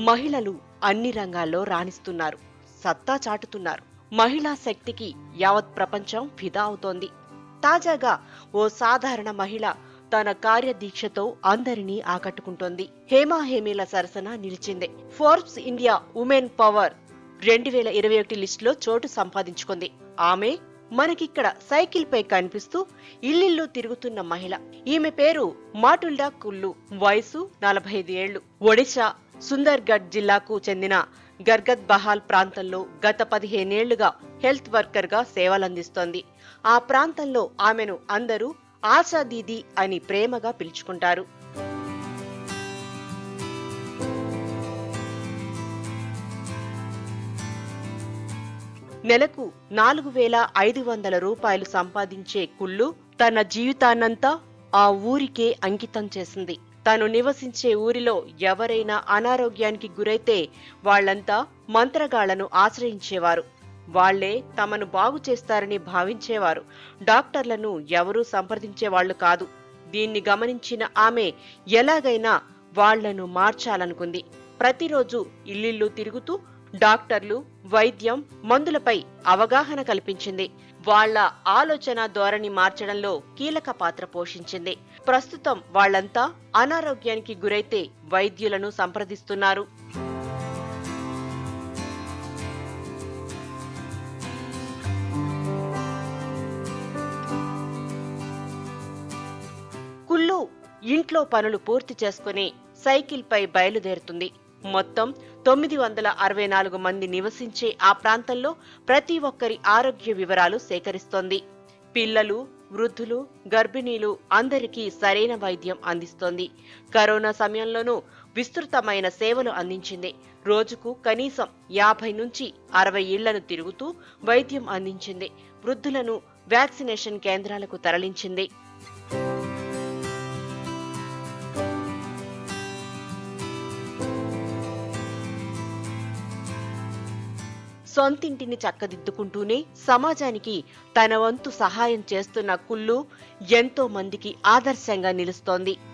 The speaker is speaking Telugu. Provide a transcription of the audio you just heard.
మహిళలు అన్ని రంగాల్లో రాణిస్తున్నారు సత్తా చాటుతున్నారు మహిళా శక్తికి యావత్ ప్రపంచం ఫిదా అవుతోంది తాజాగా ఓ సాధారణ మహిళ తన కార్యదీక్షతో అందరినీ ఆకట్టుకుంటోంది హేమా హేమీల సరసన నిలిచింది ఫోర్బ్స్ ఇండియా ఉమెన్ పవర్ రెండు వేల ఇరవై ఒకటి లిస్టులో చోటు సంపాదించుకుంది ఆమె మనకిక్కడ సైకిల్ పై కనిపిస్తూ ఇల్లిల్లు తిరుగుతున్న మహిళ ఈమె పేరు మాటుల్డా కుల్లు వయసు నలభై ఐదు ఏళ్లు ఒడిశా సుందర్గఢ్ జిల్లాకు చెందిన గర్గద్ బహాల్ ప్రాంతంలో గత పదిహేనేళ్లుగా హెల్త్ వర్కర్ గా సేవలందిస్తోంది ఆ ప్రాంతంలో ఆమెను అందరూ ఆశా దీది అని ప్రేమగా పిలుచుకుంటారు నెలకు నాలుగు వేల ఐదు వందల రూపాయలు సంపాదించే కుళ్ళు తన జీవితాన్నంతా ఆ ఊరికే అంకితం చేసింది తను నివసించే ఊరిలో ఎవరైనా అనారోగ్యానికి గురైతే వాళ్ళంతా మంత్రగాళ్లను ఆశ్రయించేవారు వాళ్లే తమను బాగు చేస్తారని భావించేవారు డాక్టర్లను ఎవరూ సంప్రదించేవాళ్లు కాదు దీన్ని గమనించిన ఆమె ఎలాగైనా వాళ్లను మార్చాలనుకుంది ప్రతిరోజు ఇల్లిల్లు తిరుగుతూ డాక్టర్లు వైద్యం మందులపై అవగాహన కల్పించింది వాళ్ళ ఆలోచన ధోరణి మార్చడంలో కీలక పాత్ర పోషించింది ప్రస్తుతం వాళ్ళంతా అనారోగ్యానికి గురైతే వైద్యులను సంప్రదిస్తున్నారు కుల్లు ఇంట్లో పనులు పూర్తి చేసుకుని సైకిల్ పై బయలుదేరుతుంది మొత్తం తొమ్మిది వందల అరవై నాలుగు మంది నివసించే ఆ ప్రాంతంలో ప్రతి ఒక్కరి ఆరోగ్య వివరాలు సేకరిస్తోంది పిల్లలు వృద్ధులు గర్భిణీలు అందరికీ సరైన వైద్యం అందిస్తోంది కరోనా సమయంలోనూ విస్తృతమైన సేవలు అందించింది రోజుకు కనీసం యాభై నుంచి అరవై ఇళ్లను తిరుగుతూ వైద్యం అందించింది వృద్ధులను వ్యాక్సినేషన్ కేంద్రాలకు తరలించింది సొంతింటిని చక్కదిద్దుకుంటూనే సమాజానికి తన వంతు సహాయం చేస్తున్న కుళ్ళు ఎంతో మందికి ఆదర్శంగా నిలుస్తోంది